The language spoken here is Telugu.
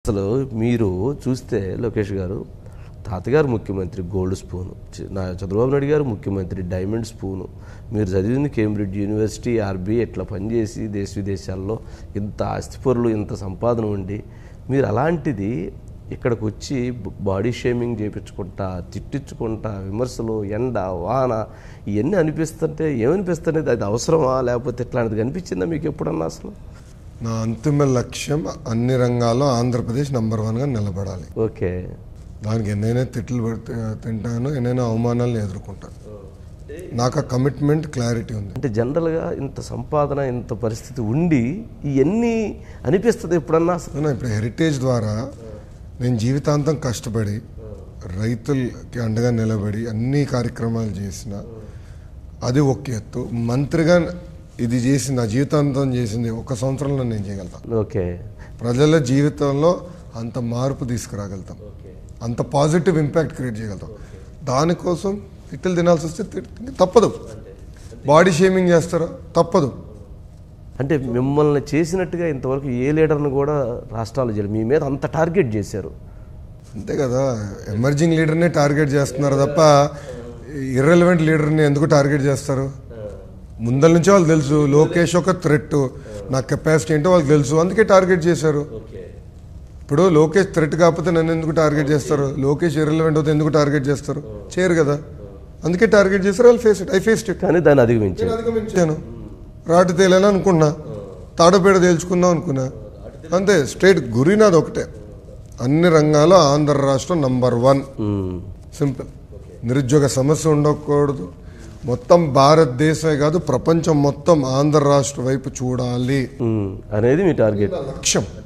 అసలు మీరు చూస్తే లోకేష్ గారు తాతగారు ముఖ్యమంత్రి గోల్డ్ స్పూను చి- నా చంద్రబాబు నాయుడు గారు ముఖ్యమంత్రి డైమండ్ స్పూను మీరు చదివింది కేంబ్రిడ్జ్ యూనివర్సిటీ ఆర్బీ ఇట్లా పనిచేసి దేశ విదేశాల్లో ఇంత ఆస్తిపరులు ఇంత సంపాదన ఉండి మీరు అలాంటిది ఇక్కడికి వచ్చి బ- బాడీ షేమింగ్ చేయించుకుంటా తిట్టించుకుంటా విమర్శలు ఎండ వాన ఇవన్నీ అనిపిస్తుంటే ఏమనిపిస్తుంది అది అవసరమా లేకపోతే ఇట్లాంటిది కనిపించిందా మీకు ఎప్పుడన్నా అసలు నా అంతిమ లక్ష్యం అన్ని రంగాల్లో ఆంధ్రప్రదేశ్ నంబర్ వన్గా నిలబడాలి ఓకే దానికి ఎన్నైనా తిట్లు పెడితే తింటాను ఎన్నైనా అవమానాలను ఎదుర్కొంటాను నాకు ఆ కమిట్మెంట్ క్లారిటీ ఉంది అంటే జనరల్గా ఇంత సంపాదన ఇంత పరిస్థితి ఉండి ఇవన్నీ అనిపిస్తుంది ఎప్పుడన్నా అసలు అవునా, ఇప్పుడు హెరిటేజ్ ద్వారా నేను జీవితాంతం కష్టపడి రైతులకి అండగా నిలబడి అన్ని కార్యక్రమాలు చేసిన అది ఒక ఎత్తు మంత్రిగా ఇది చేసి నా జీవితాంతం చేసింది ఒక సంవత్సరంలో నేను చేయగలుగుతాను ఓకే ప్రజల జీవితంలో అంత మార్పు తీసుకురాగలుగుతాం అంత పాజిటివ్ ఇంపాక్ట్ క్రియేట్ చేయగలుగుతాం దానికోసం తిట్లు తినాల్సి వస్తే తిట్- తప్పదు బాడీ షేమింగ్ చేస్తారా తప్పదు అంటే మిమ్మల్ని చేసినట్టుగా ఇంతవరకు ఏ లీడర్ను కూడా రాష్ట్రాలు చేయలేదు మీ మీద అంత టార్గెట్ చేశారు అంతే కదా ఎమర్జింగ్ లీడర్నే టార్గెట్ చేస్తున్నారు తప్ప ఇర్రెలవెంట్ లీడర్ని ఎందుకు టార్గెట్ చేస్తారు ముందల నుంచే వాళ్ళకి తెలుసు లోకేష్ ఒక థ్రెట్ నా కెపాసిటీ ఏంటో వాళ్ళకి తెలుసు అందుకే టార్గెట్ చేశారు ఇప్పుడు లోకేష్ థ్రెట్ కాకపోతే నన్ను ఎందుకు టార్గెట్ చేస్తారు లోకేష్ ఇర్రెలవెంట్ అయితే ఎందుకు టార్గెట్ చేస్తారు చేయరు కదా అందుకే టార్గెట్ చేస్తారు వాళ్ళు face it I face it కానీ దాన్ని అధిగమించారు నేను అధిగమించాను రాటు తేలని అనుకున్నా తాడపేడ తేల్చుకుందాం అనుకున్నా అంతే స్ట్రేట్ గురి నాది ఒకటే అన్ని రంగాల్లో ఆంధ్ర రాష్ట్రం నంబర్ వన్ ఉమ్. సింపుల్ నిరుద్యోగ సమస్య ఉండకూడదు మొత్తం భారతదేశమే కాదు ప్రపంచం మొత్తం ఆంధ్ర రాష్ట్ర వైపు చూడాలి ఉమ్. అనేది మీ టార్గెట్ లక్ష్యం